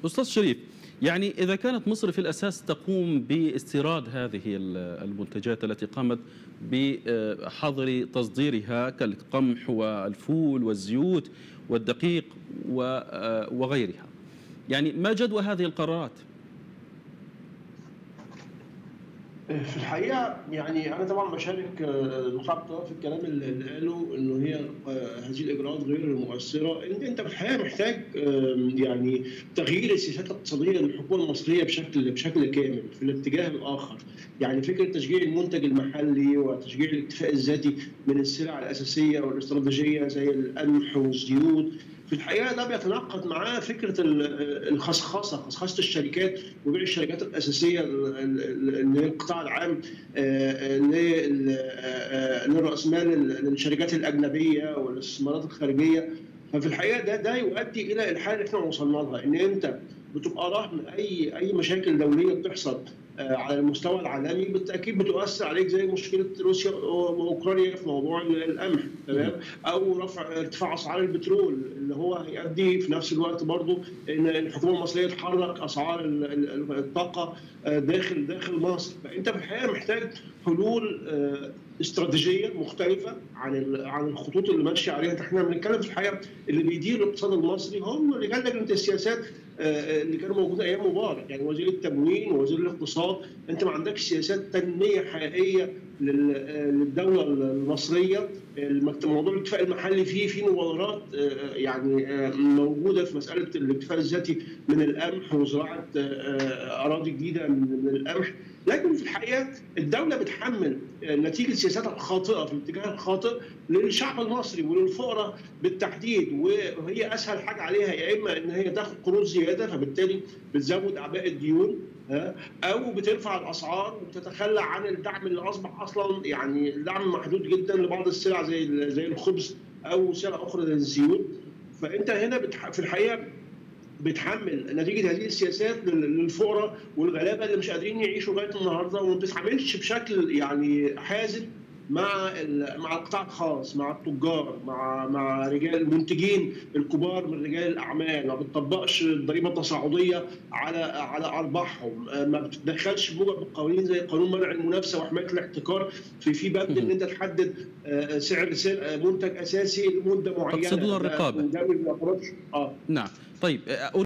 أستاذ شريف يعني إذا كانت مصر في الأساس تقوم باستيراد هذه المنتجات التي قامت بحظر تصديرها كالقمح والفول والزيوت والدقيق وغيرها يعني ما جدوى هذه القرارات؟ في الحقيقه يعني انا طبعا بشارك المحطه في الكلام اللي قاله انه هي هذه الاجراءات غير مؤثره انت انت في الحقيقه محتاج يعني تغيير السياسات الاقتصاديه للحكومه المصريه بشكل بشكل كامل في الاتجاه الاخر يعني فكره تشجيع المنتج المحلي وتشجيع الاكتفاء الذاتي من السلع الاساسيه والاستراتيجيه زي القمح والزيوت في الحقيقه ده بيتناقض معاه فكره الخصخصه خصخصه الشركات وبيع الشركات الاساسيه اللي هي القطاع العام لراس مال للشركات الاجنبيه والاستثمارات الخارجيه ففي الحقيقه ده ده يؤدي الى الحاله اللي احنا وصلنا لها ان انت بتبقى رهن اي اي مشاكل دوليه بتحصل على المستوى العالمي بالتاكيد بتؤثر عليك زي مشكله روسيا واوكرانيا في موضوع القمح تمام او رفع ارتفاع اسعار البترول اللي هو هيؤدي في نفس الوقت برضه ان الحكومه المصريه تحرك اسعار الطاقه داخل داخل مصر فانت في الحقيقه محتاج حلول استراتيجيه مختلفه عن عن الخطوط اللي ماشيه عليها احنا بنتكلم في الحقيقه اللي بيدير الاقتصاد المصري هم رجال لجنه السياسات اللي كانوا موجوده ايام مبارك يعني وزير التموين ووزير الاقتصاد انت ما عندكش سياسات تنميه حقيقيه للدوله المصريه موضوع الاكتفاء المحلي فيه في مبادرات يعني موجوده في مساله الاكتفاء الذاتي من القمح وزراعه اراضي جديده من القمح لكن في الحقيقه الدوله بتحمل نتيجه سياساتها الخاطئه في الاتجاه الخاطئ للشعب المصري وللفقراء بالتحديد وهي اسهل حاجه عليها يا اما ان هي تاخد قروض زياده فبالتالي بتزود اعباء الديون او بترفع الاسعار وبتتخلى عن الدعم اللي اصبح اصلا يعني الدعم محدود جدا لبعض السلع زي زي الخبز او سلع اخرى زي الزيوت فانت هنا في الحقيقه بتحمل نتيجه هذه السياسات للفقراء والغلابه اللي مش قادرين يعيشوا لغايه النهارده وما بتتعاملش بشكل يعني حازم مع مع القطاع الخاص مع التجار مع مع رجال المنتجين الكبار من رجال الاعمال ما بتطبقش الضريبه التصاعديه على على ارباحهم ما بتتدخلش بموجب القوانين زي قانون منع المنافسه وحمايه الاحتكار في في باب ان انت تحدد سعر منتج اساسي لمده معينه تقصدون الرقابه اه نعم طيب